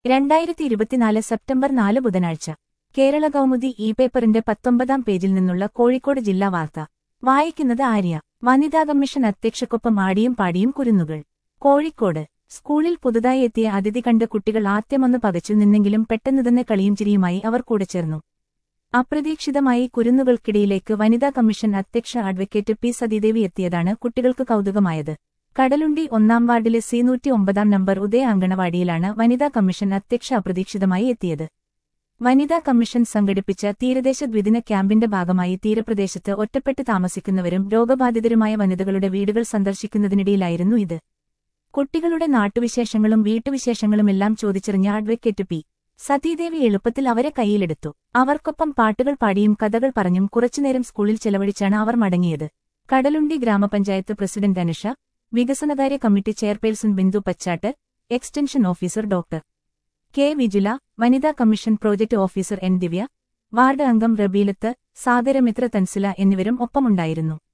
രണ്ടായിരത്തി ഇരുപത്തിനാല് സെപ്റ്റംബർ നാല് ബുധനാഴ്ച കേരള കൗമുദി ഇ പേപ്പറിന്റെ പത്തൊമ്പതാം പേജിൽ നിന്നുള്ള കോഴിക്കോട് ജില്ലാ വാർത്ത വായിക്കുന്നത് ആര്യ വനിതാ കമ്മീഷൻ അധ്യക്ഷക്കൊപ്പം ആടിയും പാടിയും കുരുന്നുകൾ കോഴിക്കോട് സ്കൂളിൽ പുതുതായി എത്തിയ അതിഥി കണ്ട് കുട്ടികൾ ആദ്യമൊന്ന് പകച്ചു നിന്നെങ്കിലും പെട്ടെന്ന് തന്നെ കളിയും ചിരിയുമായി അവർ കൂടെ ചേർന്നു അപ്രതീക്ഷിതമായി കുരുന്നുകൾക്കിടയിലേക്ക് വനിതാ കമ്മീഷൻ അധ്യക്ഷ അഡ്വക്കേറ്റ് പി സതീദേവി എത്തിയതാണ് കുട്ടികൾക്ക് കൗതുകമായത് കടലുണ്ടി ഒന്നാം വാർഡിലെ സി നൂറ്റി ഒമ്പതാം നമ്പർ ഉദയ അങ്കണവാടിയിലാണ് വനിതാ കമ്മീഷൻ അധ്യക്ഷ അപ്രതീക്ഷിതമായി എത്തിയത് വനിതാ കമ്മീഷൻ സംഘടിപ്പിച്ച തീരദേശ ദ്വിദിന ക്യാമ്പിന്റെ ഭാഗമായി തീരപ്രദേശത്ത് ഒറ്റപ്പെട്ട് താമസിക്കുന്നവരും രോഗബാധിതരുമായ വനിതകളുടെ വീടുകൾ സന്ദർശിക്കുന്നതിനിടയിലായിരുന്നു ഇത് കുട്ടികളുടെ നാട്ടുവിശേഷങ്ങളും വീട്ടുവിശേഷങ്ങളുമെല്ലാം ചോദിച്ചറിഞ്ഞ അഡ്വക്കേറ്റ് പി സതീദേവി എളുപ്പത്തിൽ അവരെ കൈയിലെടുത്തു അവർക്കൊപ്പം പാട്ടുകൾ പാടിയും കഥകൾ പറഞ്ഞും കുറച്ചുനേരം സ്കൂളിൽ ചെലവഴിച്ചാണ് അവർ മടങ്ങിയത് കടലുണ്ടി ഗ്രാമപഞ്ചായത്ത് പ്രസിഡന്റ് അനുഷ വികസനകാര്യ committee chairperson Bindu Pachat extension officer doctor K Vijula വനിതാ commission project officer N Divya ward അംഗം റബീലത്ത് സാഗരമിത്ര തൻസില എന്നിവരും ഒപ്പമുണ്ടായിരുന്നു